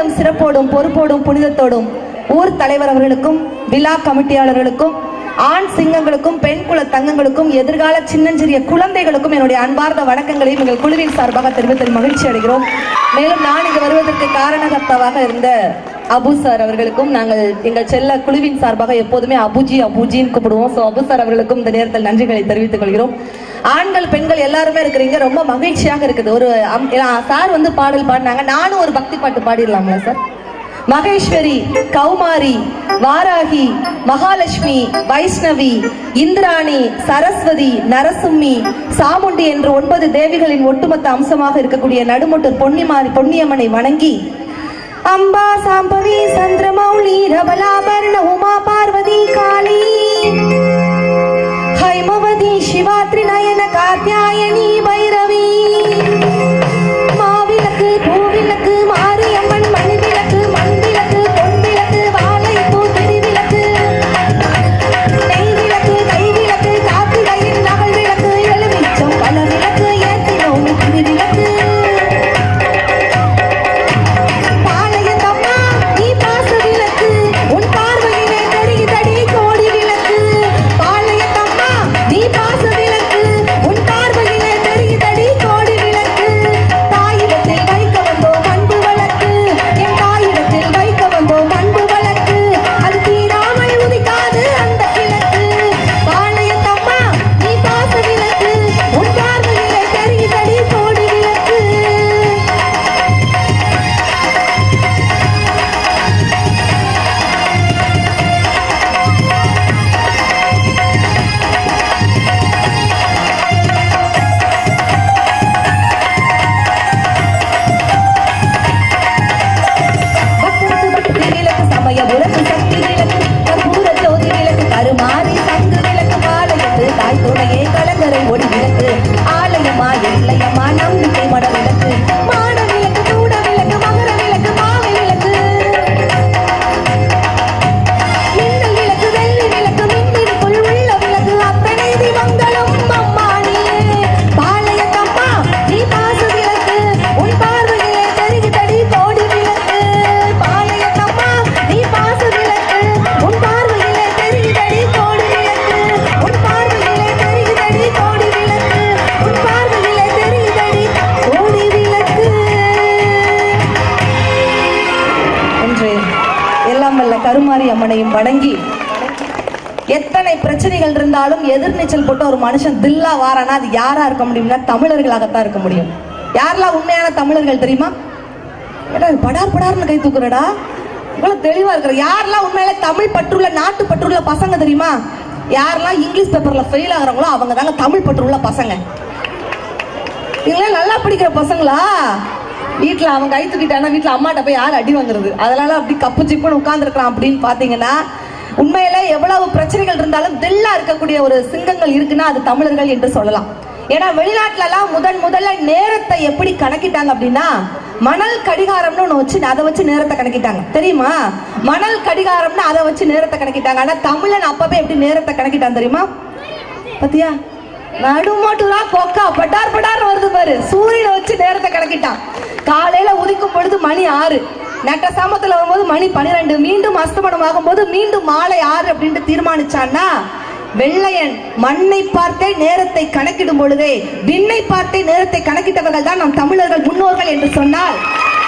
சீரோடும் சிறப்போடும் பொறுப்போடும் புனிதத்தோடும் ஊர் தலைவர் அவர்களுக்கும் விழா கமிட்டியாளர்களுக்கும் ஆண் சிங்கங்களுக்கும் பெண் குல தங்கங்களுக்கும் எதிர்கால சின்னஞ்சிறிய குழந்தைகளுக்கும் என்னுடைய அன்பார்ந்த வணக்கங்களையும் எங்கள் குழுவின் சார்பாக தெரிவித்ததில் மகிழ்ச்சி அடைகிறோம் மேலும் நான் இங்கு வருவதற்கு காரணகர்த்தாவாக இருந்த அபு சார் அவர்களுக்கும் நாங்கள் எங்கள் செல்ல குழுவின் சார்பாக எப்போதுமே அபுஜி அபுஜின்னு கூப்பிடுவோம் ஸோ அபு சார் அவர்களுக்கும் இந்த நேரத்தில் நன்றிகளை தெரிவித்துக் கொள்கிறோம் ஆண்கள் பெண்கள் எல்லாருமே இருக்கிறீங்க ரொம்ப மகிழ்ச்சியாக இருக்குது ஒரு அம்- சார் வந்து பாடல் பாடினாங்க நானும் ஒரு பக்தி பாட்டு பாடிடலாங்களா சார் மகேஸ்வரி கௌமாரி வாராகி மகாலட்சுமி வைஷ்ணவி இந்திராணி சரஸ்வதி நரசும்மி சாமுண்டி என்று ஒன்பது தேவிகளின் ஒட்டுமொத்த அம்சமாக இருக்கக்கூடிய நடுமுட்டூர் பொன்னிமாரி பொன்னியம்மனை வணங்கி அம்பா சாம்பவி சந்திரமௌலி ரபலாபர்ண உமா பார்வதி காளி ஹைமவதி சிவாத்ரி நயன காத்யாயனி பைரவி மாவிளக்கு பூவிளக்கு மாரியம்மன் மணிவிளக்கு மண்விளக்கு பொன்விளக்கு வாழைப்பூ திருவிளக்கு நெய்விளக்கு கைவிளக்கு கார்த்திகையின் நகல் விளக்கு எலுமிச்சம் பல விளக்கு ஏத்தினோம் திருவிளக்கு பாளையத்தம்மா நீ பாச விளக்கு உன் பார்வையிலே தெரியுதடி கோடி விளக்கு பாளையத்தம்மா நீ பாச விளக்கு உன் பார்வையிலே தெரியுதடி கோடி விளக்கு தாயிடத்தில் வைக்க வந்தோம் அன்பு வழக்கு என் தாயிடத்தில் வைக்க வந்தோம் அன்பு வழக்கு அது தீராமல் உதிக்காது அந்த கிழக்கு பாளையத்தம்மா நீ பாச விளக்கு உன் பார்வையிலே தெரியுதடி கோடி விளக்கு பக்தருக்கு பக்தி விளக்கு சமய உலகு சக்தி விளக்கு கற்பூர ஜோதி விளக்கு கருமாறி சங்கு விளக்கு பாளையத்து தாய் துணையே கலங்கரை ஒளி விளக்கு ஆலயமா எல்லையம்மா நம்பிக்கை மட விளக்கு மாட விளக்கு கூட விளக்கு மகர விளக்கு மாவை விளக்கு மின்னல் விளக்கு வெள்ளி விளக்கு மின்னிருக்குள் உள்ள விளக்கு அத்தனை திவங்களும் அம்மானியே பாளையத்தம்மா நீ பாச விளக்கு உன் பார்வையிலே தெரிகுதடி கோடி விளக்கு பாளையத்தம்மா நீ பாச விளக்கு உன் பார்வையிலே தெரிகுதடி கோடி விளக்கு உன் பார்வையிலே தெரிகுதடி கோடி விளக்கு உன் பார்வையிலே தெரிகுதடி கோடி விளக்கு என்று எல்லாம் வல்ல கருமாரி அம்மனையும் வணங்கி எத்தனை பிரச்சனைகள் இருந்தாலும் எதிர்நீச்சல் போட்டு ஒரு மனுஷன் தில்லா வாரானா அது யாரா இருக்க முடியும்னா தமிழர்களாகத்தான் இருக்க முடியும் யாரெல்லாம் உண்மையான தமிழர்கள் தெரியுமா ஏடா இது படார் படார்னு கை தூக்குறடா இவ்வளவு தெளிவா இருக்கிற யாரெல்லாம் உண்மையில தமிழ் பற்றுள்ள நாட்டு பற்றுள்ள பசங்க தெரியுமா யாரெல்லாம் இங்கிலீஷ் பேப்பர்ல ஃபெயில் ஆகுறாங்களோ அவங்க தாங்க தமிழ் பற்றுள்ள பசங்க இவங்களாம் நல்லா படிக்கிற பசங்களா வீட்ல அவன் கை தூக்கிட்டானா வீட்ல அம்மாட்ட போய் யார் அடி வாங்குறது அதனால அப்படி கப்பு சிப்புன்னு உட்கார்ந்துருக்கலாம் அப்படின்னு பாத்தீங்கன்னா உண்மையில எவ்வளவு பிரச்சனைகள் இருந்தாலும் தில்லா இருக்கக்கூடிய ஒரு சிங்கங்கள் இருக்குன்னா அது தமிழர்கள் என்று சொல்லலாம் ஏன்னா வெளிநாட்டுல எல்லாம் முதன் முதல்ல நேரத்தை எப்படி கணக்கிட்டாங்க அப்படின்னா மணல் கடிகாரம்னு ஒண்ணு வச்சு அதை வச்சு நேரத்தை கணக்கிட்டாங்க தெரியுமா மணல் கடிகாரம்னு அதை வச்சு நேரத்தை கணக்கிட்டாங்க ஆனா தமிழன் அப்பவே எப்படி நேரத்தை கணக்கிட்டான் தெரியுமா பாத்தியா நடுமாட்டுரா கொக்கா பட்டார் பட்டார் வருது பாரு சூரியனை வச்சு நேரத்தை கணக்கிட்டான் காலையில உதிக்கும் பொழுது மணி ஆறு நட்ட சாமத்துல வரும்போது மணி பன்னிரெண்டு மீண்டும் அஸ்தமனம் ஆகும்போது மீண்டும் மாலை ஆறு அப்படின்ட்டு தீர்மானிச்சான்னா வெள்ளையன் மண்ணை பார்த்தே நேரத்தை கணக்கிடும் பொழுதே விண்ணை பார்த்தே நேரத்தை கணக்கிட்டவர்கள் தான் நம் தமிழர்கள் முன்னோர்கள் என்று சொன்னால்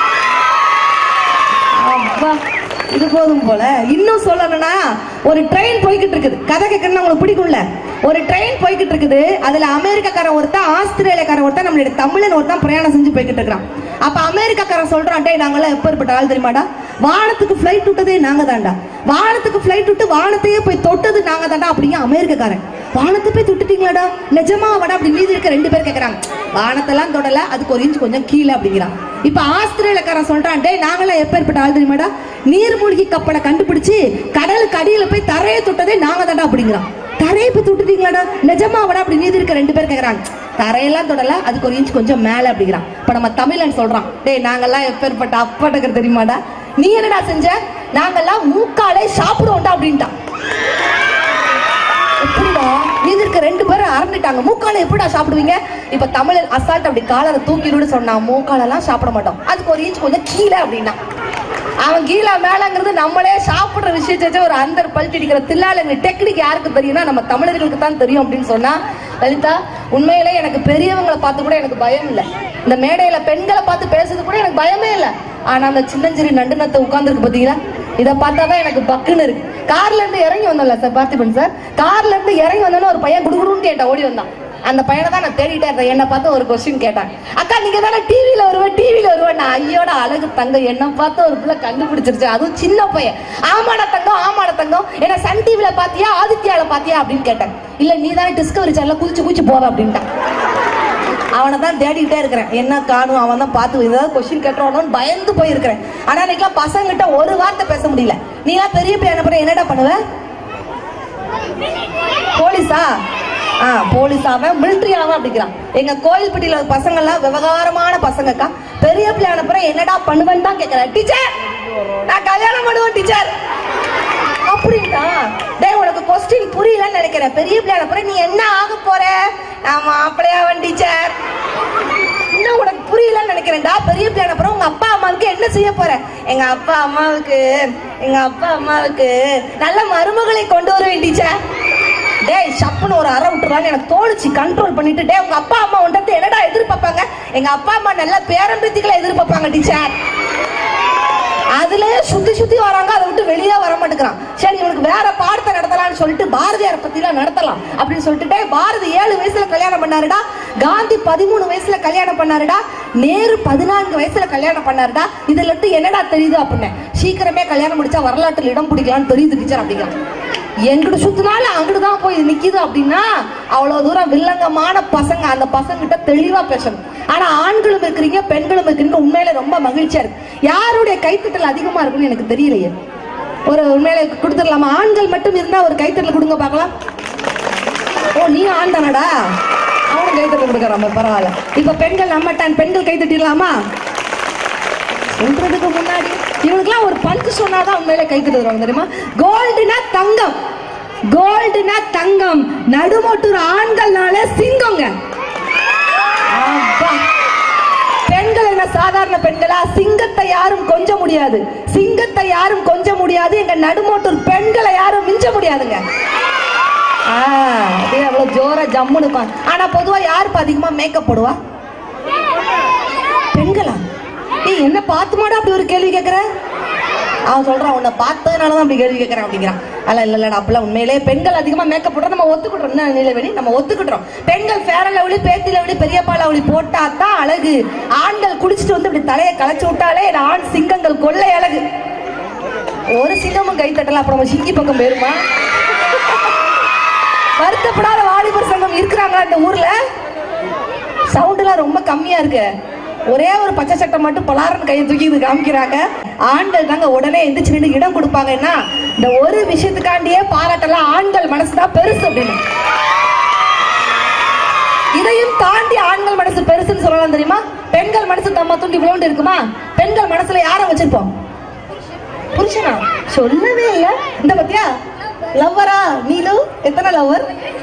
அப்பா இது போதும் போல இன்னும் சொல்லணும்னா ஒரு ட்ரெயின் போய்கிட்டு இருக்குது கதை கேட்கணும்னா உங்களுக்கு பிடிக்கும்ல ஒரு ட்ரெயின் போய்கிட்டு இருக்குது அதுல அமெரிக்காக்காரன் ஒருத்தன் ஆஸ்திரேலியாக்காரன் ஒருத்தன் நம்மளுடைய தமிழன் ஒருத்தன் பிரயாணம் செஞ்சு போய்கிட்டு இருக்கிறான் அப்ப அமெரிக்காக்காரன் சொல்றான் டேய் நாங்களாம் எப்பேற்பட்ட ஆள் தெரியுமாடா வானத்துக்கு ஃபிளைட் விட்டதே நாங்க தான்டா வானத்துக்கு ஃபிளைட் விட்டு வானத்தையே போய் தொட்டது நாங்க தான்டா அப்படிங்க அமெரிக்காக்காரன் வானத்தை போய் தொட்டுட்டீங்களாடா நிஜமா வாடா அப்படி மீதி இருக்க ரெண்டு பேர் கேக்குறாங்க வானத்தெல்லாம் தொடல அதுக்கு ஒரு இன்ச் கொஞ்சம் கீழே அப்படிங்கிறான் இப்ப ஆஸ்திரேலியக்காரன் சொல்றான் டேய் நாங்களாம் எப்பேற்பட்ட ஆள் தெரியுமாடா நீர்மூழ்கி கப்பலை கண்டுபிடிச்சு கடலுக்கு அடியில போய் தரையை தொட்டதே நாங்க தான்டா அப்படிங்கிறான் தரையை போய் தொட்டுட்டீங்களாடா நிஜமா வாடா அப்படி மீதி இருக்க ரெண்டு பேர் கேக்குறாங்க தரையெல்லாம் தொடல அதுக்கு ஒரு இன்ச் கொஞ்சம் மேல அப்படிங்கிறான் இப்ப நம்ம தமிழன் சொல்றான் டேய் நாங்கெல்லாம் எப்பேற்பட்ட அப்பாட்டக்கர் தெரியுமாடா நீ என்னடா செஞ்ச நாங்கெல்லாம் மூக்காலே சாப்பிடுவோம்டா அப்படின்ட்டான் எப்படிடா மீதி இருக்க ரெண்டு பேரும் அறந்துட்டாங்க மூக்கால எப்படிடா சாப்பிடுவீங்க இப்ப தமிழர் அசால்ட் அப்படி காலரை தூக்கிடுன்னு சொன்னா மூக்காலெல்லாம் சாப்பிட மாட்டோம் அதுக்கு ஒரு இன்ச் கொஞ்சம் கீழே அப்படின்னா அவன் கீழே மேலங்கிறது நம்மளே சாப்பிடுற விஷயத்தை வச்சு ஒரு அந்தர் பல்ட்டி அடிக்கிற தில்லாலங்க டெக்னிக் யாருக்கு தெரியும்னா நம்ம தமிழர்களுக்கு தான் தெரியும் அப்படின்னு சொன்னா லலிதா உண்மையிலே எனக்கு பெரியவங்களை பார்த்து கூட எனக்கு பயம் இல்லை இந்த மேடையில பெண்களை பார்த்து பேசுறது கூட எனக்கு பயமே இல்லை ஆனா அந்த சின்னஞ்சிறு நண்டுனத்தை உட்கார்ந்துருக்கு பாத்தீங்களா இதை பார்த்தாதான் எனக்கு பக்குன்னு இருக்கு கார்ல இருந்து இறங்கி வந்தோம்ல சார் பார்த்திபன் சார் கார்ல இருந்து இறங்கி வந்தோன்னு ஒரு பையன் குடுகுடுன்னு கேட்டான் ஓடி வந்தான் அந்த பையனை தான் நான் தேடிட்டே இருந்தேன் என்ன பார்த்து ஒரு கொஸ்டின் கேட்டான் அக்கா நீங்க தானே டிவியில வருவேன் டிவியில வருவேன் நான் ஐயோட அழகு தங்கம் என்ன பார்த்து ஒரு பிள்ளை கண்டுபிடிச்சிருச்சு அதுவும் சின்ன பையன் ஆமாடா தங்கம் ஆமாடா தங்கம் என்ன சன் டிவில பாத்தியா ஆதித்யால பாத்தியா அப்படின்னு கேட்டேன் இல்ல நீ தானே டிஸ்கவரி சேனல்ல குதிச்சு குதிச்சு போவ அப்படின்ட்டான் அவனை தான் தேடிக்கிட்டே இருக்கிறேன் என்ன காணும் அவன் தான் பார்த்து ஏதாவது கொஸ்டின் கேட்டுருவானோன்னு பயந்து போயிருக்கிறேன் ஆனா இன்னைக்கெல்லாம் பசங்கிட்ட ஒரு வார்த்தை பேச முடியல நீ எல்லாம் பெரிய பையன் அப்புறம் என்னடா பண்ணுவ போலீஸா ஆ போலீஸ் அவன் மிலிட்ரி அவன் அப்படிங்கிறான் எங்க கோயில்பட்டியில பசங்க எல்லாம் விவகாரமான பசங்கக்கா பெரிய பிள்ளை அனுப்புறேன் என்னடா பண்ணுவேன்னு தான் கேட்கிறேன் டீச்சர் நான் கல்யாணம் பண்ணுவேன் டீச்சர் அப்படின்ட்டா டேய் உனக்கு கொஸ்டின் புரியலன்னு நினைக்கிறேன் பெரிய பிள்ளை அனுப்புறேன் நீ என்ன ஆக போற நான் மாப்பிள்ளையாவன் டீச்சர் இன்னும் உனக்கு புரியலன்னு நினைக்கிறேன்டா பெரிய பிள்ளை அப்புறம் உங்க அப்பா அம்மாவுக்கு என்ன செய்ய போற எங்க அப்பா அம்மாவுக்கு எங்க அப்பா அம்மாவுக்கு நல்ல மருமகளை கொண்டு வருவேன் டீச்சர் டேய் சப்புன்னு ஒரு அறை விட்டுறான்னு எனக்கு தோணுச்சு கண்ட்ரோல் பண்ணிட்டு டேய் உங்க அப்பா அம்மா உன்ட்டு என்னடா எதிர்பார்ப்பாங்க எங்க அப்பா அம்மா நல்ல பேரம்பேத்திகளை எதிர்பார்ப்பாங்க டீச்சர் அதுலயே சுத்தி சுத்தி வராங்க அதை விட்டு வெளியே வர மாட்டேங்கிறான் சரி இவனுக்கு வேற பாடத்தை நடத்தலாம்னு சொல்லிட்டு பாரதியார் பத்தி எல்லாம் நடத்தலாம் அப்படின்னு சொல்லிட்டு டேய், பாரதி ஏழு வயசுல கல்யாணம் பண்ணாருடா காந்தி பதிமூணு வயசுல கல்யாணம் பண்ணாருடா நேரு பதினான்கு வயசுல கல்யாணம் பண்ணாருடா இதுல இருந்து என்னடா தெரியுது அப்படின்னு சீக்கிரமே கல்யாணம் முடிச்சா வரலாற்றில் இடம் பிடிக்கலாம்னு தெரியுது டீச்சர் அப்படிங்கிறான் எங்கிட்ட சுத்தினாலும் அங்கிட்டு தான் போய் நிக்குது அப்படின்னா அவ்வளவு தூரம் வில்லங்கமான பசங்க அந்த பசங்க கிட்ட தெளிவா பேசணும் ஆனா ஆண்களும் இருக்கிறீங்க பெண்களும் இருக்கிறீங்க உண்மையில ரொம்ப மகிழ்ச்சியா இருக்கு யாருடைய கைத்தட்டல் அதிகமா இருக்குன்னு எனக்கு தெரியலையே ஒரு உண்மையில கொடுத்துடலாமா ஆண்கள் மட்டும் இருந்தா ஒரு கைத்தட்டல் கொடுங்க பார்க்கலாம் ஓ நீ ஆண் தானடா அவனும் கைத்தட்டல் கொடுக்குறான் பரவாயில்ல இப்ப பெண்கள் நம்ம டன் பெண்கள் கைத்தட்டிடலாமா சொல்றதுக்கு முன்னாடி இவனுக்குலாம் ஒரு பஞ்சு சொன்னாதான் உண்மையில கை தருவாங்க தெரியுமா கோல்டுனா தங்கம் கோல்டுனா தங்கம் நடுமொட்டூர் ஆண்கள்னால சிங்கங்க அப்பா. பெண்கள் என்ன சாதாரண பெண்களா சிங்கத்தை யாரும் கொஞ்ச முடியாது சிங்கத்தை யாரும் கொஞ்ச முடியாது எங்க நடுமோட்டூர் பெண்களை யாரும் மிஞ்ச முடியாதுங்க ஆ, அப்படியே அவ்வளவு ஜோரா ஜம்முன்னு உட்காந்து. ஆனா பொதுவா யாருப்பா அதிகமா மேக்கப் போடுவா பெண்களா ஏய் என்ன பார்த்து மாடா அப்படி ஒரு கேள்வி கேக்குற அவன் சொல்றான் உன்னை பார்த்ததுனால தான் அப்படி கேள்வி கேட்கறேன் அப்படிங்கிறான் அல்ல இல்ல இல்லடா அப்பெல்லாம் உண்மையிலே பெண்கள் அதிகமா மேக்கப் போடுறோம் நம்ம ஒத்துக்கிட்டோம் என்ன நிலவெளி நம்ம ஒத்துக்கிட்டோம் பெண்கள் ஃபேரன் லவ்லி பேத்தி லவ்லி பெரியப்பா லவ்லி போட்டா தான் அழகு ஆண்கள் குடிச்சிட்டு வந்து இப்படி தலையை களைச்சு விட்டாலே இந்த ஆண் சிங்கங்கள் கொள்ளை அழகு ஒரு சிங்கமும் கை தட்டலாம் அப்புறம் நம்ம சிங்கி பக்கம் போயிருமா வருத்தப்படாத வாலிபர் சங்கம் இருக்கிறாங்களா இந்த ஊர்ல சவுண்ட்லாம் ரொம்ப கம்மியா இருக்கு ஒரே ஒரு பச்சை சட்டை மட்டும் பலாரன் கையை தூக்கி இது காமிக்கிறாங்க ஆண்கள் தாங்க உடனே எந்திரிச்சு நின்று இடம் கொடுப்பாங்கன்னா இந்த ஒரு விஷயத்துக்காண்டியே பாராட்டலாம் ஆண்கள் மனசுதான் பெருசு அப்படின்னு இதையும் தாண்டி ஆண்கள் மனசு பெருசுன்னு சொல்லலாம் தெரியுமா பெண்கள் மனசு தம்ம துண்டி விளோண்டு இருக்குமா பெண்கள் மனசுல யார வச்சிருப்போம் புருஷனா சொல்லவே இல்ல இந்த பத்தியா லவ்வரா நீலு எத்தனை லவ்வர்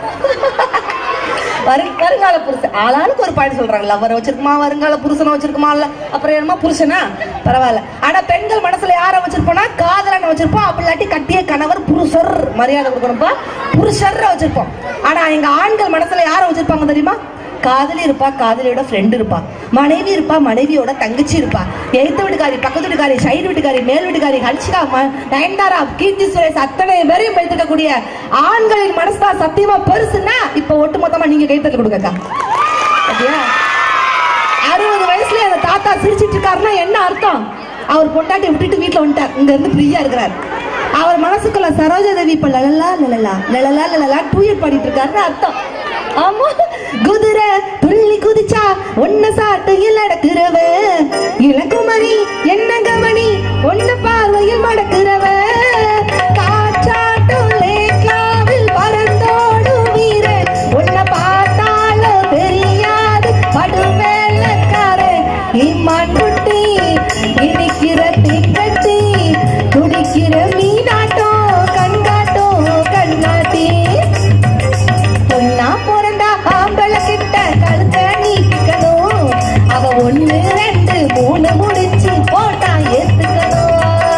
வரு வருங்கால புருஷன் ஆளாளுக்கு ஒரு பாயிண்ட் சொல்றாங்க லவ்வர் வச்சிருக்குமா வருங்கால புருஷனை வச்சிருக்குமா இல்ல அப்புறம் என்னமா புருஷனா பரவாயில்ல ஆனா பெண்கள் மனசுல யார வச்சிருப்போம்னா காதலனை வச்சிருப்போம் அப்படி இல்லாட்டி கட்டிய கணவர் புருஷர் மரியாதை கொடுக்கணும்ப்பா புருஷர் வச்சிருப்போம் ஆனா எங்க ஆண்கள் மனசுல யார வச்சிருப்பாங்க தெரியுமா காதலி இருப்பா காதலியோட ஃப்ரெண்ட் இருப்பா மனைவி இருப்பா மனைவியோட தங்கச்சி இருப்பா எய்த்த வீட்டுக்காரி பக்கத்து வீட்டுக்காரி சைடு வீட்டுக்காரி மேல் வீட்டுக்காரி ஹர்ஷிகா ம- நயன்தாரா கீர்த்தி சுரேஷ் அத்தனை பேரையும் வைத்திருக்கக்கூடிய ஆண்களின் மனசுதான் சத்தியமா பெருசுன்னா இப்ப ஒட்டு மொத்தமா நீங்க கைத்தறி கொடுக்கக்கா அப்படியா அறுபது வயசுல அந்த தாத்தா சிரிச்சிட்டு இருக்காருன்னா என்ன அர்த்தம் அவர் பொண்டாட்டி விட்டுட்டு வீட்டுல வந்துட்டார் இங்க இருந்து ஃப்ரீயா இருக்கிறார் அவர் மனசுக்குள்ள சரோஜா தேவி இப்ப லலலா லலலா லலலா லலலா டூயட் பாடிட்டு இருக்காருன்னு அர்த்தம் ஆமா குதிரை துள்ளி குதிச்சா ஒன்ன சாட்டையில் நடக்கிறவ இளங்குமரி என்ன கவனி ஒன்ன பார்வையில் மடக்கிறவ காற்றாட்டும் லேக்லாவில் பறந்தோடும் வீரன் உன்னை பார்த்தாலும் தெரியாது படுவேலக்காரன் இம்மான் குட்டி இடிக்கிற தீக்கட்டி துடிக்கிற மீனாட்டம் கண்காட்டும் கண்ணாட்டி பொண்ணா பிறந்தா ஆம்பளை கிட்ட கழுத்த நீக்கணும் அவ ஒண்ணு ரெண்டு மூணு முடிச்சு போட்டா ஏத்துக்கணும்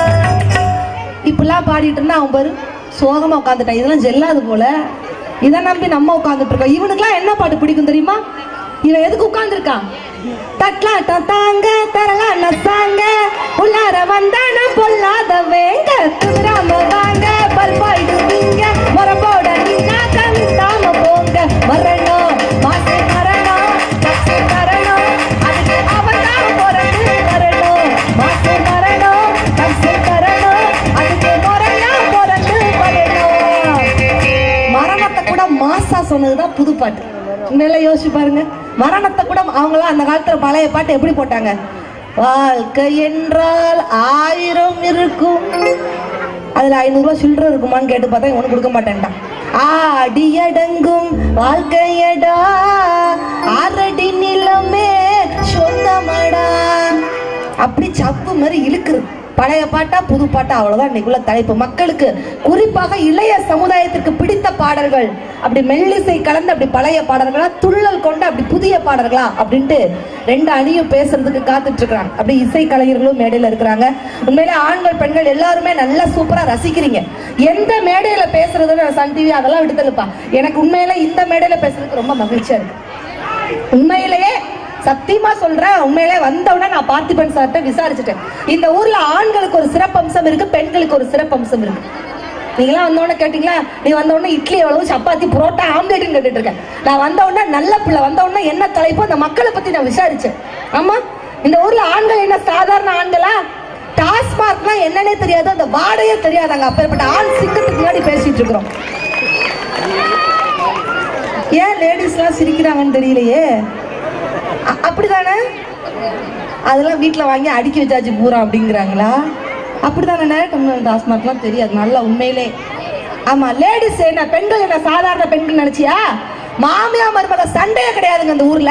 பாடிட்டு இருந்தா அவன் பாரு சோகமா உட்காந்துட்டான் இதெல்லாம் ஜெல்லாது போல இதை நம்பி நம்ம உட்காந்துட்டு இருக்கோம் இவனுக்குலாம் என்ன பாட்டு பிடிக்கும் தெரியுமா இவன் எதுக்கு உட்கார்ந்திருக்கான் தட்லாட்டம் தாங்க தரலாம் நசாங்க உள்ளார வந்தான பொல்லாத வேங்க குதிராம வாங்க பல்பாயிடுவீங்க முறப்போட நீங்க கவிட்டாம போங்க மரணம் மாசு மரணம் கட்சி மரணம் அதுக்கு அவன் தான் பிறந்து வரணும் மாசு மரணம் கட்சி மரணம் அதுக்கு முறையா பிறந்து வரணும் மரணத்தை கூட மாசா சொன்னதுதான் புது பாட்டு உண்மையில யோசிச்சு பாருங்க மரணத்தை கூட அவங்களாம் அந்த காலத்துல பழைய பாட்டு எப்படி போட்டாங்க வாழ்க்கை என்றால் ஆயிரம் இருக்கும் அதுல ஐநூறு ரூபாய் சில்லற இருக்குமான்னு கேட்டு பார்த்தா இவனு கொடுக்க மாட்டேன்டான் ஆடியடங்கும் வாழ்க்கையடா ஆறடி நிலமே சொந்தமடா அப்படி சப்பு மாதிரி இழுக்குது பழைய பாட்டா புது பாட்டா அவ்வளவுதான் இன்னைக்குள்ள தலைப்பு மக்களுக்கு குறிப்பாக இளைய சமுதாயத்திற்கு பிடித்த பாடல்கள் அப்படி மெல்லிசை கலந்து அப்படி பழைய பாடல்களா துள்ளல் கொண்டு அப்படி புதிய பாடல்களா அப்படின்ட்டு ரெண்டு அணியும் பேசுறதுக்கு காத்துட்டு இருக்காங்க அப்படி இசை கலைஞர்களும் மேடையில இருக்கிறாங்க உண்மையிலே ஆண்கள் பெண்கள் எல்லாருமே நல்லா சூப்பரா ரசிக்கிறீங்க எந்த மேடையில பேசுறது சன் டிவி அதெல்லாம் விடுதலுப்பா எனக்கு உண்மையில இந்த மேடையில பேசுறதுக்கு ரொம்ப மகிழ்ச்சியா இருக்கு உண்மையிலேயே சத்தியமா சொல்றேன் உண்மையிலே வந்தவுடனே நான் பார்த்திபன் சார்ட்ட விசாரிச்சுட்டேன் இந்த ஊர்ல ஆண்களுக்கு ஒரு சிறப்பம்சம் இருக்கு பெண்களுக்கு ஒரு சிறப்பம்சம் இருக்கு நீங்களாம் வந்தோடனே கேட்டீங்களா நீ வந்தோடனே இட்லி எவ்வளவு சப்பாத்தி புரோட்டா ஆம்லேட்னு கேட்டுட்டு இருக்கேன் நான் வந்தவுடனே நல்ல பிள்ளை வந்தவுடனே என்ன தலைப்பு அந்த மக்களை பத்தி நான் விசாரிச்சேன் ஆமா இந்த ஊர்ல ஆண்கள் என்ன சாதாரண ஆண்களா டாஸ்மார்க்லாம் என்னன்னே தெரியாது அந்த வாடையே தெரியாதாங்க அப்பேற்பட்ட ஆண் சிங்கத்துக்கு முன்னாடி பேசிட்டு இருக்கிறோம் ஏன் லேடிஸ்லாம் சிரிக்கிறாங்கன்னு தெரியலையே அ- அப்படிதானே அதெல்லாம் வீட்டில் வாங்கி அடுக்கி வச்சாச்சு பூரா அப்படிங்கிறாங்களா அப்படிதானே டாஸ்மார்க்லாம் தெரியாது நல்லா உண்மையிலே ஆமா லேடிஸ் என்ன பெண்கள் என்ன சாதாரண பெண்கள் நினைச்சியா மாமியா மருமக சண்டையே கிடையாதுங்க அந்த ஊர்ல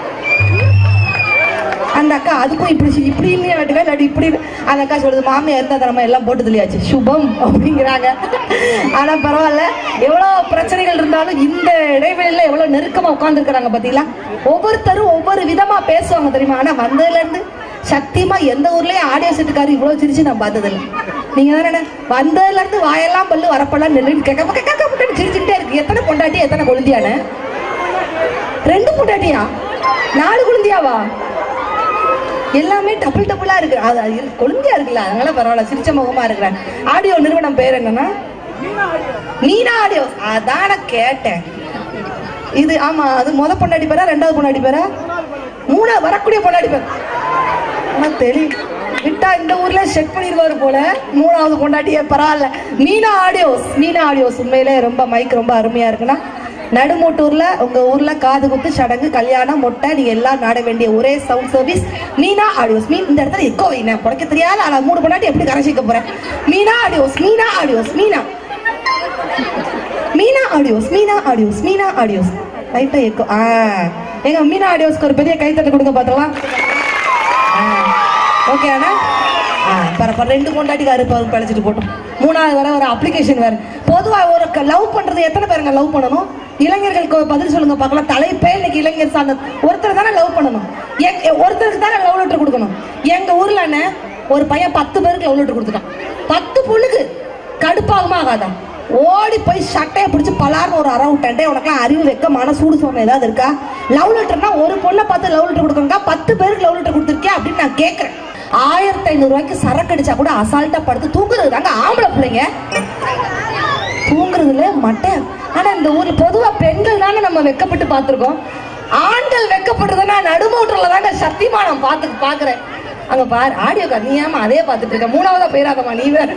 அந்த அக்கா அதுக்கும் இப்படி செய்- இப்படி இல்லையா வேட்டுக்கா இல்லாட்டி இப்படி அந்த அக்கா சொல்லுது மாமியா இருந்தா தரமா எல்லாம் போட்டு தெரியாச்சு சுபம் அப்படிங்கிறாங்க ஆனா பரவாயில்ல எவ்வளவு பிரச்சனைகள் இருந்தாலும் இந்த இடைவெளியில எவ்வளவு நெருக்கமா உட்கார்ந்துருக்காங்க பாத்தீங்களா ஒவ்வொருத்தரும் ஒவ்வொரு விதமா பேசுவாங்க தெரியுமா ஆனா வந்ததுல இருந்து சத்தியமா எந்த ஊர்லயும் ஆடியோ செட்டுக்காரு இவ்வளவு சிரிச்சு நான் பார்த்ததில்ல நீங்க தானே வந்ததுல இருந்து வாயெல்லாம் பல்லு வரப்பெல்லாம் நெல்லுன்னு கேட்க கேட்க கேட்க சிரிச்சுட்டே இருக்கு எத்தனை பொண்டாட்டி எத்தனை கொழுந்தியானு ரெண்டு பொண்டாட்டியா நாலு குழந்தையாவா எல்லாமே டபுள் டபுளா இருக்கு அது அது இரு- கொழுந்தியா இருக்குல்ல அதனால பரவாயில்ல சிரிச்ச முகமா இருக்கிறேன் ஆடியோ நிறுவனம் பேர் என்னன்னா மீனா ஆடியோ அதான் நான் கேட்டேன் இது ஆமா அது முத பொண்டாடி பேரா ரெண்டாவது பொண்டாடி பேரா மூணா வரக்கூடிய பொண்டாடி பேர் ஆனா தெரியும் விட்டா இந்த ஊர்ல செக் பண்ணிடுவாரு போல மூணாவது பொண்டாட்டியே பரவாயில்ல மீனா ஆடியோஸ் மீனா ஆடியோஸ் உண்மையிலே ரொம்ப மைக் ரொம்ப அருமையா இருக்குன்னா நடுமூட்டூர்ல உங்க ஊர்ல காது குத்து சடங்கு கல்யாணம் மொட்டை நீங்க எல்லாம் நாட வேண்டிய ஒரே சவுண்ட் சர்வீஸ் மீனா ஆடியோஸ் மீன் இந்த இடத்துல எக்கோ வைனேன் புடைக்க தெரியாத ஆனா மூணு பொண்டாட்டி எப்படி கரைச்சிக்க போறேன் Meena audios Meena audios Meena Meena audios Meena audios Meena audios லைட்டா எக்கோ ஆ எங்க மீனா ஆடியோஸ்க்கு ஒரு பெரிய கைத்தட்டு கொடுங்க பார்த்துக்கலாம் ஓகே அண்ணா ஆ பரப்ப ரெண்டு கொண்டாட்டிக்காரு ப- பழிச்சிட்டு போட்டோம் மூணாவது வர ஒரு அப்ளிகேஷன் வேற பொதுவா ஒரு லவ் பண்றது எத்தனை பேருங்க லவ் பண்ணணும் இளைஞர்களுக்கு பதில் சொல்லுங்க பார்க்கலாம் தலைப்பே இன்னைக்கு இளைஞர் சார்ந்த ஒருத்தர் தானே லவ் பண்ணணும் எங்க ஒருத்தருக்கு தானே லவ் லெட்டர் கொடுக்கணும் எங்க ஊர்ல அண்ணே ஒரு பையன் பத்து பேருக்கு லவ் லெட்டர் கொடுத்துட்டான் பத்து பொண்ணுக்கு கடுப்பாகுமா ஆகாதா ஓடி போய் சட்டையை பிடிச்சி பலார்னு ஒரு அரை விட்டேன்டே உனக்குலாம் அறிவு வைக்க மனசூடு சொன்ன ஏதாவது இருக்கா லவ் லெட்டர்னா ஒரு பொண்ணை பார்த்து லவ் லெட்டர் கொடுக்கணுக்கா பத்து பேருக்கு லவ் லெட்டர் கொடுத்துருக்கியா அப்படின்னு நான் கேட்கறேன் ஆயிரத்தி ஐநூறு ரூபாய்க்கு சரக்கு அடிச்சா கூட அசால்ட்டா படுத்து தூங்குறது தாங்க ஆம்பளை பிள்ளைங்க தூங்குறதுல மட்டன் ஆனா இந்த ஊர்ல பொதுவா பெண்கள் தானே நம்ம வெக்கப்பட்டு பார்த்திருக்கோம் ஆண்கள் வெக்கப்படுறதுன்னா நடுமோட்டர்ல தாங்க சத்தியமா நான் பார்த்து பாக்குறேன் அங்க பாரு ஆடியோ கார் நீ ஏமா அதே பார்த்துட்டு இருக்க மூணாவதா போயிடாதம்மா நீ வேற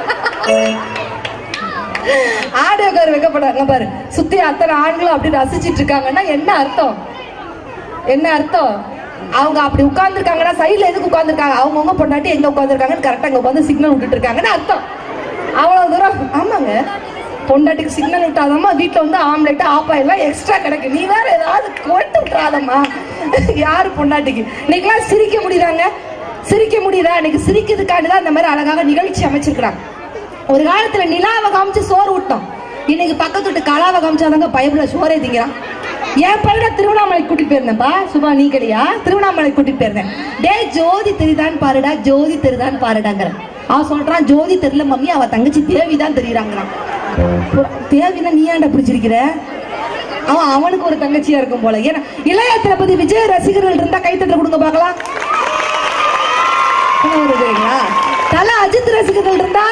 ஆடியோ கார் வைக்கப்படுறாங்க பாரு சுத்தி அத்தனை ஆண்களும் அப்படி ரசிச்சிட்டு இருக்காங்கன்னா என்ன அர்த்தம் என்ன அர்த்தம் அவங்க அப்படி உட்கார்ந்துருக்காங்கன்னா சைடுல எதுக்கு உட்கார்ந்துருக்காங்க அவங்கவுங்க பொண்டாட்டி எங்க உட்கார்ந்துருக்காங்கன்னு கரெக்டா அங்க உட்காந்து சிக்னல் விட்டுட்டு இருக்காங்கன்னு அர்த்தம் அவ்வளவு தூரம் ஆமாங்க பொண்டாட்டிக்கு சிக்னல் விட்டாதம்மா வீட்டுல வந்து ஆம்லெட் ஆப்பா எல்லாம் எக்ஸ்ட்ரா கிடைக்கும் நீ வேற ஏதாவது கொட்டு விட்டுறாதம்மா யாரு பொண்டாட்டிக்கு இன்னைக்கெல்லாம் சிரிக்க முடியுதாங்க சிரிக்க முடியுதா இன்னைக்கு சிரிக்கிறதுக்காண்டி தான் இந்த மாதிரி அழகாக நிகழ்ச்சி அமைச்சிருக்கிறாங்க ஒரு காலத்துல நிலாவை காமிச்சு சோறு விட்டோம் இன்னைக்கு பக்கத்து வீட்டு கலாவை காமிச்சாதாங்க பைபிள சோறே திங்கிறான் என் பையனை திருவண்ணாமலை கூட்டிட்டு போயிருந்தேன்ப்பா சுபா நீ கிடையா திருவண்ணாமலை கூட்டிட்டு போயிருந்தேன் டேய் ஜோதி தெரியுதான் பாருடா ஜோதி தெரியுதான் பாருடாங்கிற அவன் சொல்றான் ஜோதி தெரியல மம்மி அவ தங்கச்சி தேவி தான் தெரியுறாங்கிறான் தேவினா நீ ஏன்டா பிடிச்சிருக்கிற அவன் அவனுக்கு ஒரு தங்கச்சியா இருக்கும் போல ஏன்னா இளைய தளபதி விஜய் ரசிகர்கள் இருந்தா கைத்தட்ட கொடுங்க பார்க்கலாம் என்ன வருதுங்களா தல அஜித் ரசிகர்கள் இருந்தா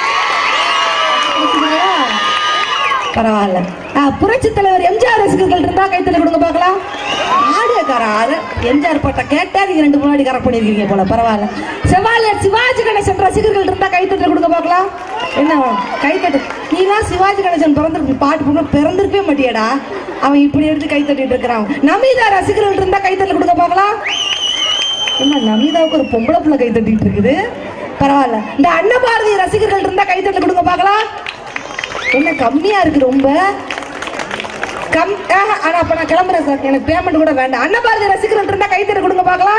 பரவாயில்ல ஆ, புரட்சி தலைவர் எம்ஜிஆர் ரசிகர்கள் இருந்தா கைத்தல கொடுங்க பார்க்கலாம் ஆடியக்கார ஆறு எம்ஜிஆர் பாட்டை கேட்டா நீங்க ரெண்டு முன்னாடி கரெக்ட் பண்ணிருக்கீங்க போல பரவாயில்ல செவாலியர் சிவாஜி கணேசன் ரசிகர்கள் இருந்தா கைத்தட்டல் கொடுங்க பார்க்கலாம் என்ன கைத்தட்டு நீலாம் சிவாஜி கணேசன் பிறந்திருக்கு பாட்டு போன பிறந்திருக்கவே மாட்டியாடா அவன் இப்படி எடுத்து கை தட்டிட்டு இருக்கிறான் நமிதா ரசிகர்கள் இருந்தா கைத்தட்டல் கொடுங்க பார்க்கலாம் என்ன நமிதாவுக்கு ஒரு பொம்பளை புள்ள கை தட்டிட்டு இருக்குது பரவாயில்ல இந்த அன்னபாரதி ரசிகர்கள் இருந்தா கைத்தட்டல் கொடுங்க பார்க்கலாம் என்ன கம்மியா இருக்கு ரொம்ப கம் ஆஹா, ஆனா அப்ப நான் கிளம்புறேன் சார் எனக்கு பேமெண்ட் கூட வேண்டாம் அன்னபாரதி ரசிகர்கள் இருந்தா கைத்தட்ட கொடுங்க பார்க்கலாம்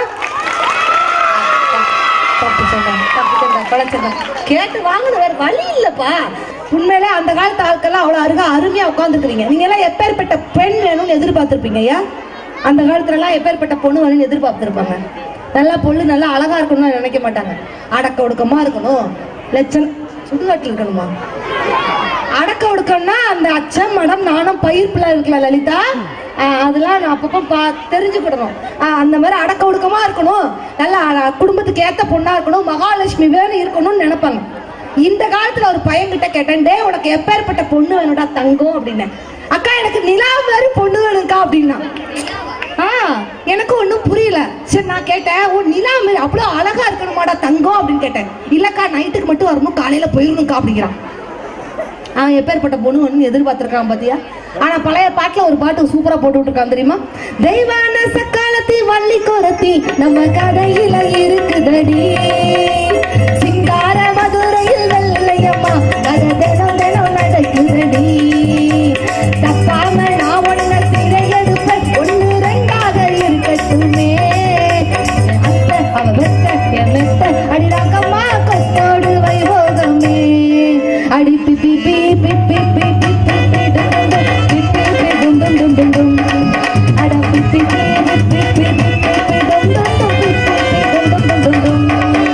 தப்பு சொன்னேன் தப்பு சொன்னேன் குழச்சிருந்தேன் கேட்டு வாங்கணும் வேற வழி இல்லப்பா உண்மையிலே அந்த காலத்து ஆட்கள்லாம் அவ்வளவு அருகா அருமையா உட்காந்துருக்கீங்க நீங்க எல்லாம் எப்பேற்பட்ட பெண் வேணும்னு எதிர்பார்த்திருப்பீங்க ஐயா அந்த காலத்துல எல்லாம் எப்பேற்பட்ட பொண்ணு வேணும்னு எதிர்பார்த்திருப்பாங்க நல்லா பொண்ணு நல்லா அழகா இருக்கணும்னு நினைக்க மாட்டாங்க அடக்க ஒடுக்கமா இருக்கணும் லட்சணம் சுடுகாட்டில் இருக்கணுமா அடக்க ஒடுக்கம்னா அந்த அச்சம் மடம் நாணம் பயிர்ப்புல இருக்குல்ல லலிதா ஆஹ் அதெல்லாம் நான் அப்பப்போ பா தெரிஞ்சுக்கிடணும் ஆஹ் அந்த மாதிரி அடக்க ஒடுக்கமா இருக்கணும் நல்லா அஹ், குடும்பத்துக்கு ஏத்த பொண்ணா இருக்கணும் மகாலட்சுமி வேணும் இருக்கணும்னு நினைப்பாங்க இந்த காலத்துல ஒரு பையன்கிட்ட கேட்டேன் டே உனக்கு எப்பேற்பட்ட பொண்ணு வேணும்டா தங்கம் அப்படின்னு அக்கா எனக்கு நிலா மாதிரி பொண்ணு வேணும்க்கா அப்படின்னா ஆ எனக்கு ஒன்றும் புரியல சரி நான் கேட்டேன் ஓ நிலா மாதிரி அவ்வளோ அழகா இருக்கணுமாடா தங்கம் அப்படின்னு கேட்டேன் இல்லக்கா நைட்டுக்கு மட்டும் வரணும் காலையில போயிடணும்க்கா அப்படிங்கிறான் அவன் எப்பேற்பட்ட பொண்ணு ஒன்று எதிர்பார்த்திருக்கான் பாத்தியா ஆனா பழைய பாட்டுல ஒரு பாட்டு சூப்பரா போட்டு விட்டுருக்கான் தெரியுமா தெய்வான சக்காலத்தி வள்ளி கொரத்தி நம்ம கதையில இருக்குதடி சிங்கார மதுரையில் வெள்ளையம்மா கதை தினம் தினம் நடக்குதடி தப்பாம நான் ஒன்ன சிறையெடுப்பேன் ஒண்ணு ரெண்டாக இருக்கட்டுமே அத்தை அவ வெத்த என் மெத்த அடிடாக்கம்மா கொத்தோடு வைபோகமே அடி பிப்பி பி பிப்பி பி பிப்பி பி டும் டும் பிப்பி பி டும் டும் டும் டும் டும் அட பிப்பி பி பிப்பி பி பிப்பி டும் டும் டும் பிப்பி பி டும் டும் டும் டும்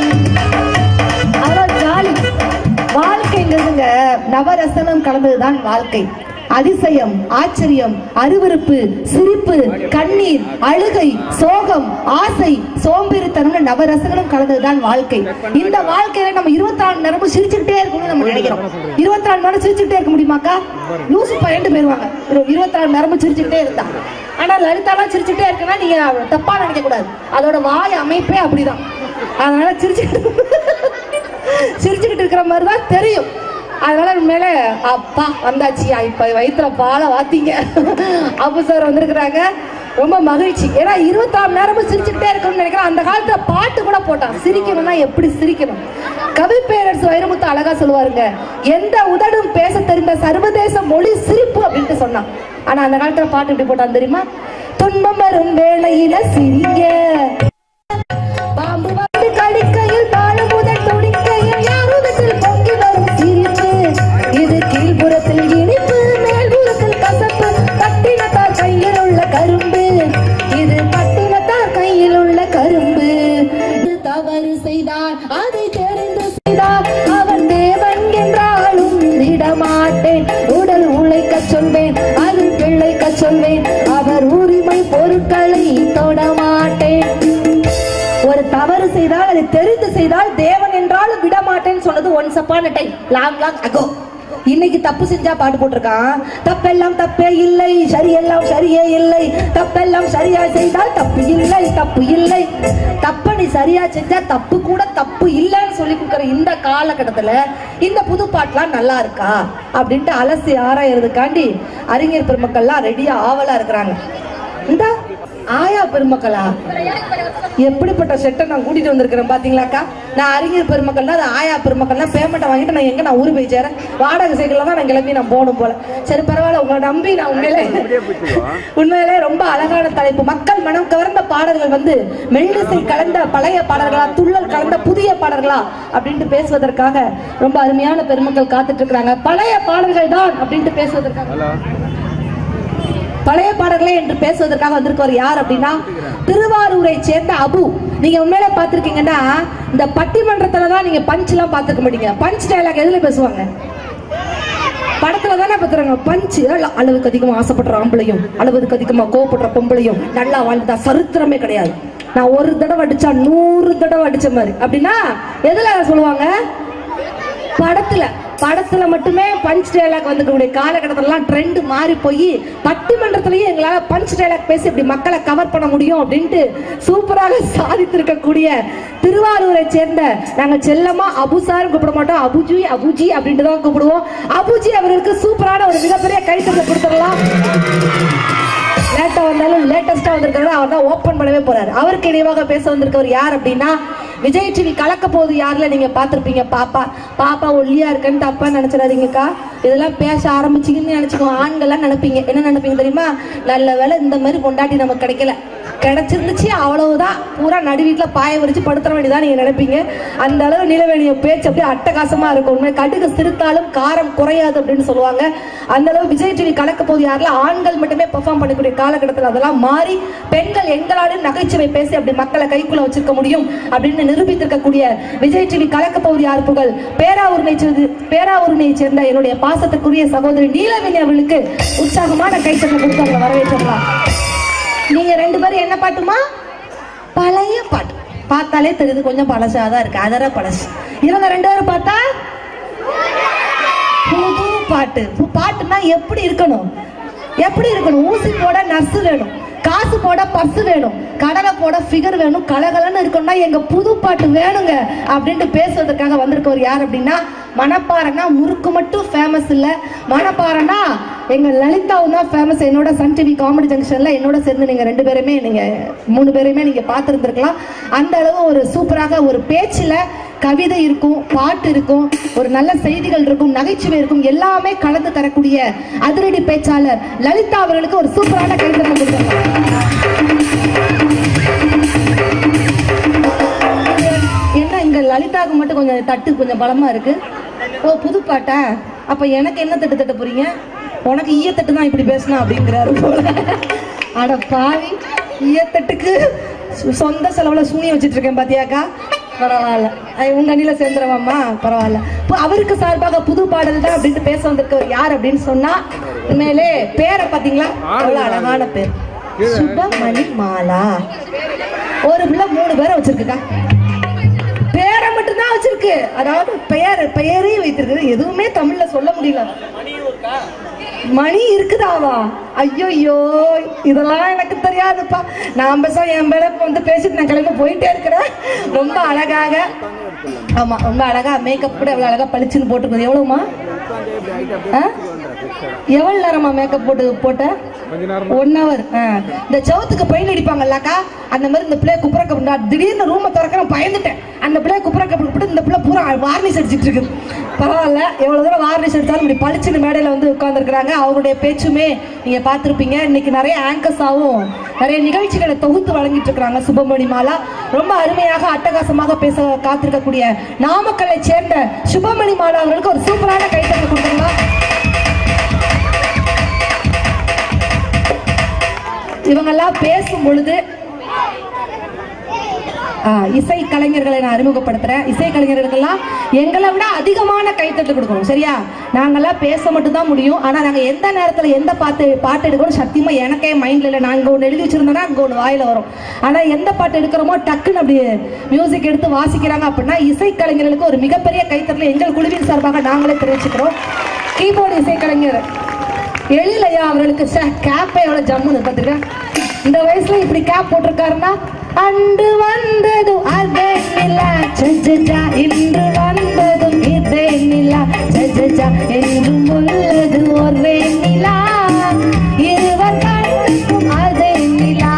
அவ்வளோ ஜாலி வாழ்க்கைங்கிறதுங்க நவரசனம் கலந்ததுதான் வாழ்க்கை அதிசயம் ஆச்சரியம் அருவருப்பு சிரிப்பு கண்ணீர் அழுகை சோகம் ஆசை சோம்பேறித்தனம் நவரசங்களும் கலந்ததுதான் வாழ்க்கை இந்த வாழ்க்கையில நம்ம இருபத்தி நாலு நேரமும் சிரிச்சுக்கிட்டே இருக்கணும்னு நம்ம நினைக்கிறோம் இருபத்தி நாலு நேரம் சிரிச்சுக்கிட்டே இருக்க முடியுமாக்கா லூசு பையன்ட்டு போயிருவாங்க இருபத்தி நாலு நேரமும் சிரிச்சுக்கிட்டே இருந்தா ஆனா லலிதாலாம் சிரிச்சுக்கிட்டே இருக்குன்னா நீங்க தப்பா நினைக்க கூடாது அதோட வாய் அமைப்பே அப்படிதான் அதனால சிரிச்சுக்கிட்டு சிரிச்சுக்கிட்டு இருக்கிற மாதிரி தான் தெரியும் அதனால மேல அப்பா வந்தாச்சியா இப்ப வயிற்றுல பாலை வாத்தீங்க அப்பு சார் வந்திருக்கிறாங்க ரொம்ப மகிழ்ச்சி ஏன்னா இருபத்தாறு நேரமும் சிரிச்சுக்கிட்டே இருக்கணும்னு நினைக்கிறேன் அந்த காலத்துல பாட்டு கூட போட்டான் சிரிக்கணும்னா எப்படி சிரிக்கணும் கவி பேரரசு வைரமுத்து அழகா சொல்லுவாருங்க எந்த உதடும் பேச தெரிந்த சர்வதேச மொழி சிரிப்பு அப்படின்ட்டு சொன்னான் ஆனா அந்த காலத்துல பாட்டு எப்படி போட்டான் தெரியுமா துன்பம் வரும் வேளையில சிரிங்க பாம்பு வந்து கடிக்கையில் பாலு முதல் துடிக்கையில் யாருதத்தில் பொங்கி வரும் சிரிப்பு இது கீழ்புறத்தில் இனிப்பு மேல்புறத்தில் கசப்பு பட்டினத்தார் கையில் உள்ள கரும்பு இது பட்டினத்தார் கையில் உள்ள கரும்பு இது தவறு செய்தார் அதை தெரிந்து செய்தார் அவன் தேவன் என்றாலும் விடமாட்டேன் உடல் உழைக்க சொல்வேன் அது பிழைக்க சொல்வேன் அவர் உரிமை பொருட்களை தொடமாட்டேன் ஒரு தவறு செய்தால் அதை தெரிந்து செய்தால் தேவன் என்றாலும் விட மாட்டேன்னு சொன்னது once upon a time long long ago இன்னைக்கு தப்பு செஞ்சா பாட்டு போட்டிருக்கான் தப்பெல்லாம் தப்பே இல்லை சரியெல்லாம் சரியே இல்லை தப்பெல்லாம் சரியா செய்தால் தப்பு இல்லை தப்பு இல்லை தப்ப நீ சரியா செஞ்சா தப்பு கூட தப்பு இல்லைன்னு சொல்லி கொடுக்குற இந்த காலகட்டத்துல இந்த புது பாட்டுலாம் நல்லா இருக்கா அப்படின்ட்டு அலசி ஆராயறதுக்காண்டி அறிஞர் பெருமக்கள்லாம் ரெடியா ஆவலா இருக்கிறாங்க இந்த ஆயா பெருமக்களா எப்படிப்பட்ட செட்டை நான் கூட்டிட்டு வந்திருக்கிறேன் பாத்தீங்களாக்கா நான் அறிஞர் பெருமக்கள்னா அது ஆயா பெருமக்கள்னா பேமெண்ட்டை வாங்கிட்டு நான் எங்க நான் ஊரு போய் சேரேன் வாடகை சைக்கிள்ல தான் நான் கிளம்பி நான் போகணும் போல சரி பரவாயில்ல உங்களை நம்பி நான் உண்மையிலே உண்மையிலே ரொம்ப அழகான தலைப்பு மக்கள் மனம் கவர்ந்த பாடல்கள் வந்து மெல்லிசை கலந்த பழைய பாடல்களா துள்ளல் கலந்த புதிய பாடல்களா அப்படின்ட்டு பேசுவதற்காக ரொம்ப அருமையான பெருமக்கள் காத்துட்டு இருக்கிறாங்க பழைய பாடல்கள் தான் அப்படின்ட்டு பேசுவதற்காக பழைய பாடல்களே என்று பேசுவதற்காக வந்திருக்கவர் யார் அப்படின்னா திருவாரூரை சேர்ந்த அபு நீங்க உண்மையில பார்த்திருக்கீங்கன்னா இந்த பட்டிமன்றத்துல தான் நீங்க பஞ்ச் எல்லாம் பார்த்துக்க மாட்டீங்க பஞ்ச் டயலாக் எதுல பேசுவாங்க படத்துல தானே பாக்குறாங்க பஞ்சு அள- அளவுக்கு அதிகமா ஆசைப்படுற ஆம்பளையும் அளவுக்கு அதிகமா கோவப்படுற பொம்பளையும் நல்லா வாழ்ந்தா சரித்திரமே கிடையாது நான் ஒரு தடவை அடிச்சா நூறு தடவை அடிச்ச மாதிரி அப்படின்னா எதுல சொல்லுவாங்க படத்துல படத்துல மட்டுமே பஞ்ச் டைலாக் வந்துக்கூடிய காலகட்டத்திலலாம் ட்ரெண்ட் மாறி போய் பட்டிமன்றத்திலேயே எங்களால பஞ்ச் டைலாக் பேசி இப்படி மக்களை கவர் பண்ண முடியும் அப்படின்ட்டு சூப்பராக சாதித்திருக்கக்கூடிய திருவாரூரை சேர்ந்த நாங்க செல்லமா அபுசார் கூப்பிட மாட்டோம் அபுஜி அபுஜி அப்படின்ட்டு தான் கூப்பிடுவோம் அபுஜி அவருக்கு சூப்பரான ஒரு மிகப்பெரிய கைத்தட்டை கொடுத்துடலாம் லேட்டா வந்தாலும் லேட்டஸ்டா வந்திருக்கிறத அவர் தான் ஓபன் பண்ணவே போறாரு அவருக்கு இணைவாக பேச வந்திருக்கவர் யார் அப்படின்னா விஜய் டிவி கலக்க போகுது யாருல நீங்க பாத்திருப்பீங்க பாப்பா பாப்பா ஒல்லியா இருக்குன்னு தப்பா நினைச்சிடாதீங்கக்கா இதெல்லாம் பேச ஆரம்பிச்சீங்கன்னு நினைச்சுக்கோ ஆண்கள்லாம் நினைப்பீங்க என்ன நினைப்பீங்க தெரியுமா நல்ல வேளை இந்த மாதிரி பொண்டாட்டி நமக்கு கிடைக்கல கிடைச்சிருந்துச்சு அவ்வளவுதான் பூரா நடு வீட்டுல பாய விரிச்சு படுத்துற வேண்டியதான் நீங்க நினைப்பீங்க அந்த அளவு நிலவேணிய பேச்சு அப்படியே அட்டகாசமா இருக்கும் உண்மை கடுகு சிரித்தாலும் காரம் குறையாது அப்படின்னு சொல்லுவாங்க அந்த அளவு விஜய் டிவி கலக்க போது யாரில் ஆண்கள் மட்டுமே பெர்ஃபார்ம் பண்ணக்கூடிய காலகட்டத்தில் அதெல்லாம் மாறி பெண்கள் எங்களாலும் நகைச்சுவை பேசி அப்படி மக்களை கைக்குள்ள வச்சிருக்க முடியும் அப்படின்னு நிரூபித்திருக்கக்கூடிய விஜய் டிவி கலக்க போது யார் புகழ் பேராவூர்னை சேர்ந்து பேராவூர்னை சேர்ந்த என்னுடைய பாசத்துக்குரிய சகோதரி நீலவேணி அவர்களுக்கு உற்சாகமான கைத்தட்டல் கொடுத்து அவங்களை வரவேற்றலாம் நீங்க ரெண்டு பேரும் என்ன பாட்டுமா பழைய பாட்டு பார்த்தாலே தெரியுது கொஞ்சம் பழசாதான் இருக்கு அதர பழசு இவங்க ரெண்டு பேரும் பார்த்தா புது பாட்டு பு- பாட்டுனா எப்படி இருக்கணும் எப்படி இருக்கணும் ஊசி போட நர்ஸ் வேணும் காசு போட பர்ஸ் வேணும் கடலை போட ஃபிகர் வேணும் கலகலன்னு இருக்கணும்னா எங்க புது பாட்டு வேணுங்க அப்படின்ட்டு பேசுவதற்காக வந்திருக்கவர் யார் அப்படின்னா மணப்பாறைனா முறுக்கு மட்டும் ஃபேமஸ் இல்ல மணப்பாறைனா எங்க லலிதாவும் தான் ஃபேமஸ் என்னோட சன் டிவி காமெடி ஜங்ஷன்ல என்னோட சேர்ந்து நீங்க ரெண்டு பேருமே நீங்க மூணு பேருமே நீங்க பார்த்துருந்துருக்கலாம் அந்த அளவு ஒரு சூப்பராக ஒரு பேச்சுல கவிதை இருக்கும் பாட்டு இருக்கும் ஒரு நல்ல செய்திகள் இருக்கும் நகைச்சுவை இருக்கும் எல்லாமே கலந்து தரக்கூடிய அதிரடி பேச்சாளர் லலிதா அவர்களுக்கு ஒரு சூப்பரான கைத்தட்டல் கொடுத்துருக்காங்க என்ன இங்க லலிதாவுக்கு மட்டும் கொஞ்சம் தட்டு கொஞ்சம் பலமா இருக்கு ஓ புது பாட்டா அப்ப எனக்கு என்ன தட்டு தட்ட போறீங்க உனக்கு ஈயத்தட்டு தான் இப்படி பேசினா அப்படிங்கிறாரு போல அட பாவி ஈயத்தட்டுக்கு சு- சொந்த செலவுல சூனியம் வச்சிட்டு இருக்கேன் பாத்தியாக்கா பரவாயில்ல ஐ, உங்க அணில சேர்ந்துருவாம்மா பரவாயில்ல இப்போ அவருக்கு சார்பாக புது பாடல் தான் அப்படின்ட்டு பேச வந்திருக்கவர் யார் அப்படின்னு சொன்னா உண்மையிலே பேரை பாத்தீங்களா அவ்வளவு அழகான பேர் சுபமணி மாலா ஒரு பிள்ளை மூணு பேரை வச்சிருக்குக்கா பேரை மட்டும்தான் வச்சிருக்கு அதாவது பெயர் பெயரே வைத்திருக்கு எதுவுமே தமிழ்ல சொல்ல முடியல மணி இருக்குதாவா ஐயோ இதெல்லாம் எனக்கு தெரியாதுப்பா நான் பேச என் பேர வந்து பேசிட்டு நான் கிளம்பி போயிட்டே இருக்கிறேன் ரொம்ப அழகாக ஆமா ரொம்ப அழகா மேக்கப் கூட எவ்வளவு அழகா பளிச்சுன்னு போட்டுருக்குது எவ்வளவுமா ஆ? எவ்வளவு நேரமா மேக்கப் போட்டு போட்ட ஒன் ஹவர் இந்த சவுத்துக்கு பெயிண்ட் அடிப்பாங்கல்லக்கா அந்த மாதிரி இந்த பிள்ளைய குப்புறக்க பண்ணா திடீர்னு ரூமை திறக்கிறேன் பயந்துட்டேன் அந்த பிள்ளைய குப்புறக்க போட்டு இந்த பிள்ளை பூரா வார்னிஷ் அடிச்சிட்டு இருக்கு பரவாயில்ல எவ்வளவு தூரம் வார்னிஷ் அடிச்சாலும் இப்படி பளிச்சுன்னு மேடையில வந்து உட்கார்ந்துருக்காங்க அவங்களுடைய பேச்சுமே நீங்க பார்த்திருப்பீங்க இன்னைக்கு நிறைய ஆங்கர்ஸாவும் நிறைய நிகழ்ச்சிகளை தொகுத்து வழங்கிட்டு இருக்கிறாங்க சுபமணி மாலா ரொம்ப அருமையாக அட்டகாசமாக பேச காத்திருக்கக்கூடிய நாமக்கல்லை சேர்ந்த சுபமணி மாலா அவர்களுக்கு ஒரு சூப்பரான கைத்தட்டல் கொடுத்துருங்க இவங்கெல்லாம் பேசும் பொழுது ஆ, இசை கலைஞர்களை நான் அறிமுகப்படுத்துறேன் இசை கலைஞர்களுக்கெல்லாம் எங்களை விட அதிகமான கைத்தட்டு கொடுக்கணும் சரியா நாங்கெல்லாம் பேச மட்டும் தான் முடியும் ஆனா நாங்க எந்த நேரத்துல எந்த பாட்டு பாட்டு எடுக்கணும் சத்தியமா எனக்கே மைண்ட்ல இல்லை நான் இங்க ஒன்று எழுதி வச்சிருந்தேன்னா அங்க ஒன்று வாயில வரும் ஆனா எந்த பாட்டு எடுக்கிறோமோ டக்குன்னு அப்படி மியூசிக் எடுத்து வாசிக்கிறாங்க அப்படின்னா இசை கலைஞர்களுக்கு ஒரு மிகப்பெரிய கைத்தட்டல் எங்கள் குழுவின் சார்பாக நாங்களே தெரிவிச்சுக்கிறோம் கீபோர்டு இசை கலைஞர் எழிலையா அவர்களுக்கு சே கேப்பே எவ்வளவு ஜம்முன்னு பார்த்துக்க இந்த வயசுல இப்படி கேப் போட்டிருக்காருன்னா அன்று வந்ததும் அதே நிலா ஜஜஜா இன்று வந்ததும் இதே நிலா ஜஜஜா என்றும் உள்ளது ஒரே நிலா இருவர் கண்ணுக்கும் அதே நிலா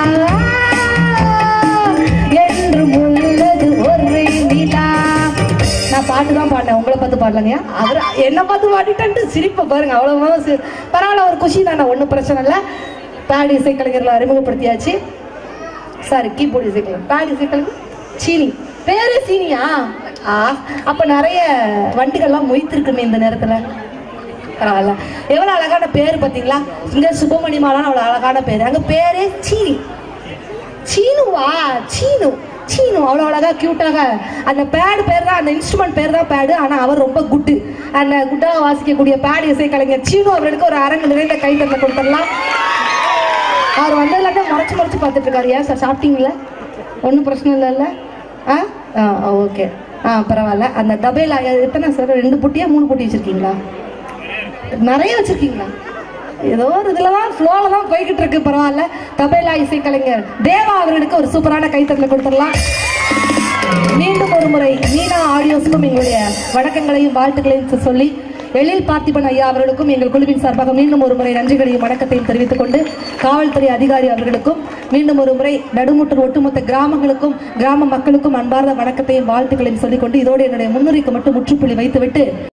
என்றும் உள்ளது ஒரே நிலா நான் பாட்டு தான் பாடினேன் உங்களை பார்த்து பாடலங்கய்யா அவர் என்ன பார்த்து பாடிட்டு சிரிப்பை பாருங்க அவ்வளோ சி- பரவாயில்ல ஒரு குஷி தானே ஒன்றும் பிரச்சனை இல்லை பேட் இசைக்கலைஞர்களை அறிமுகப்படுத்தியாச்சு சாரி கீபோர்டு இசைக்கலைஞர் பேட் இசைக்கலைஞர் சீனி பேரு சீனியா ஆ அப்ப நிறைய வண்டிகள்லாம் மொய்த்திருக்குமே இந்த நேரத்துல பரவாயில்ல எவ்வளவு அழகான பேர் பாத்தீங்களா இங்க சுபமணி மாலான்னு அவ்வளவு அழகான பேர் அங்க பேரு சீனி சீனுவா சீனு சீனு அவ்வளோ அழகா கியூட்டாக அந்த பேடு பேர் தான் அந்த இன்ஸ்ட்ருமெண்ட் பேர் தான் பேடு ஆனா அவர் ரொம்ப குட்டு அந்த குட்டாக வாசிக்கக்கூடிய பேடு இசை கலைஞர் சீனு அவர்களுக்கு ஒரு அரங்கு நிறைந்த கைத்தட்டல கொடுத்துடலாம் அவர் வந்ததுல இருந்து முறைச்சு முறைச்சு பார்த்துட்டு இருக்காரு ஏன் சார் சாப்பிட்டீங்களா ஒன்றும் பிரச்சனை இல்லைல்ல ஆ ஆ ஓகே ஆ பரவாயில்ல அந்த தபேலா எத்தனை சார் ரெண்டு புட்டியா மூணு புட்டி வச்சிருக்கீங்களா நிறைய வச்சிருக்கீங்களா ஏதோ ஒரு இதுல தான் ஃப்ளோல தான் போய்கிட்டு இருக்கு பரவாயில்ல தபேலா இசை கலைஞர் தேவா அவர்களுக்கு ஒரு சூப்பரான கைத்தட்டல கொடுத்துடலாம் மீண்டும் ஒரு முறை மீனா ஆடியோஸ்க்கும் எங்களுடைய வணக்கங்களையும் வாழ்த்துக்களையும் சொ- சொல்லி எழில் பார்த்திபன் ஐயா அவர்களுக்கும் எங்கள் குழுவின் சார்பாக மீண்டும் ஒரு முறை நன்றிகளையும் வணக்கத்தையும் தெரிவித்துக் கொண்டு காவல்துறை அதிகாரி அவர்களுக்கும் மீண்டும் ஒரு முறை நடுமுற்றல் ஒட்டுமொத்த கிராமங்களுக்கும் கிராம மக்களுக்கும் அன்பார்ந்த வணக்கத்தையும் வாழ்த்துக்களையும் சொல்லிக்கொண்டு இதோடு என்னுடைய முன்னுரைக்கு மட்டும் முற்றுப்புள்ளி வைத்துவிட்டு